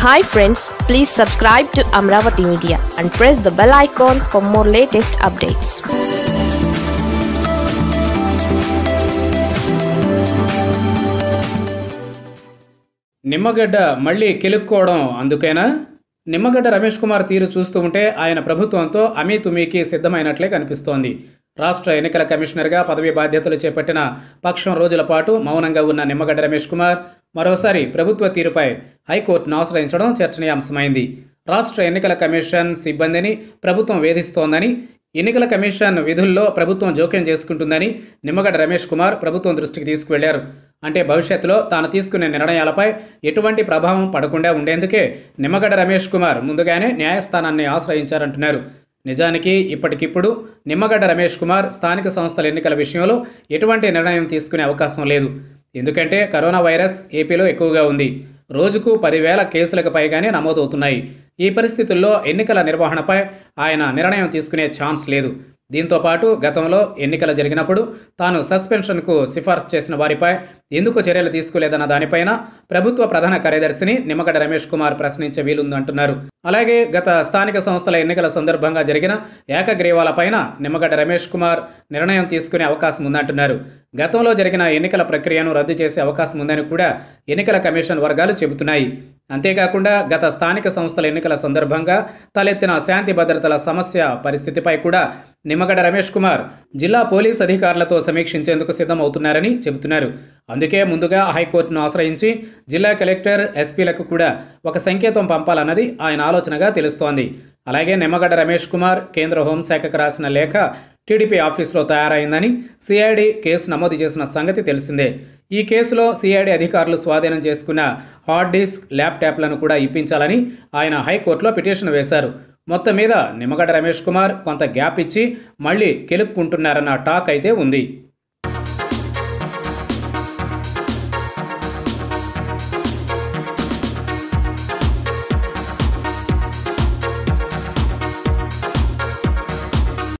hi friends please subscribe to Amaravati media and press the bell icon for more latest updates Nimmagadda మళ్ళీ కెలుక్కోవడం అందుకేనా నిమ్మగడ్డ రమేష్ కుమార్ తీరు చూస్తూ ఉంటే ఆయన ప్రభుత్వంతో అమీతుమీకి సిద్ధమైనట్లే కనిపిస్తోంది రాష్ట్ర ఎన్నికల కమిషనర్గా పదవి బాధ్యతలు చేపట్టిన పక్షం రోజుల పాటు మౌనంగా ఉన్న నిమ్మగడ్డ రమేష్ కుమార్ మరోసారి ప్రభుత్వ తీరుపై హైకోర్టును ఆశ్రయించడం చర్చనీయాంశమైంది రాష్ట్ర ఎన్నికల కమిషన్ సిబ్బందిని ప్రభుత్వం వేధిస్తోందని ఎన్నికల కమిషన్ విధుల్లో ప్రభుత్వం జోక్యం చేసుకుంటుందని నిమ్మగడ్డ రమేష్ కుమార్ ప్రభుత్వం దృష్టికి తీసుకువెళ్లారు అంటే భవిష్యత్తులో తాను తీసుకునే నిర్ణయాలపై ఎటువంటి ప్రభావం పడకుండా ఉండేందుకే నిమ్మగడ్డ రమేష్ కుమార్ ముందుగానే న్యాయస్థానాన్ని ఆశ్రయించారంటున్నారు నిజానికి ఇప్పటికిప్పుడు నిమ్మగడ్డ రమేష్ కుమార్ స్థానిక సంస్థల ఎన్నికల విషయంలో ఎటువంటి నిర్ణయం తీసుకునే అవకాశం లేదు ఎందుకంటే కరోనా వైరస్ ఏపీలో ఎక్కువగా ఉంది రోజుకు పదివేల కేసులకు పైగానే నమోదవుతున్నాయి ఈ పరిస్థితుల్లో ఎన్నికల నిర్వహణపై ఆయన నిర్ణయం తీసుకునే ఛాన్స్ లేదు దీంతో పాటు గతంలో ఎన్నికలు జరిగినప్పుడు తాను సస్పెన్షన్కు సిఫార్సు చేసిన వారిపై ఎందుకు చర్యలు తీసుకోలేదన్న దానిపైన ప్రభుత్వ ప్రధాన కార్యదర్శిని నిమ్మగడ్డ రమేష్ కుమార్ ప్రశ్నించే వీలుందంటున్నారు అలాగే గత స్థానిక సంస్థల ఎన్నికల సందర్భంగా జరిగిన ఏకగ్రీవాలపైన నిమ్మగడ్డ రమేష్ కుమార్ నిర్ణయం తీసుకునే అవకాశం ఉందంటున్నారు గతంలో జరిగిన ఎన్నికల ప్రక్రియను రద్దు చేసే అవకాశం ఉందని కూడా ఎన్నికల కమిషన్ వర్గాలు చెబుతున్నాయి అంతేకాకుండా గత స్థానిక సంస్థల ఎన్నికల సందర్భంగా తలెత్తిన శాంతి భద్రతల సమస్య పరిస్థితిపై కూడా నిమ్మగడ్డ రమేష్ కుమార్ జిల్లా పోలీస్ అధికారులతో సమీక్షించేందుకు సిద్ధమవుతున్నారని చెబుతున్నారు అందుకే ముందుగా హైకోర్టును ఆశ్రయించి జిల్లా కలెక్టర్ ఎస్పీలకు కూడా ఒక సంకేతం పంపాలన్నది ఆయన ఆలోచనగా తెలుస్తోంది అలాగే నిమ్మగడ్డ రమేష్ కుమార్ కేంద్ర హోంశాఖకు రాసిన లేఖ టీడీపీ ఆఫీసులో తయారైందని సిఐడి కేసు నమోదు చేసిన సంగతి తెలిసిందే ఈ కేసులో సిఐడి అధికారులు స్వాధీనం చేసుకున్న హార్డ్ డిస్క్ ల్యాప్టాప్లను కూడా ఇప్పించాలని ఆయన హైకోర్టులో పిటిషన్ వేశారు మొత్తం మీద నిమ్మగడ్డ రమేష్ కుమార్ కొంత గ్యాప్ ఇచ్చి మళ్ళీ కెలుక్కుంటున్నారన్న టాక్ అయితే ఉంది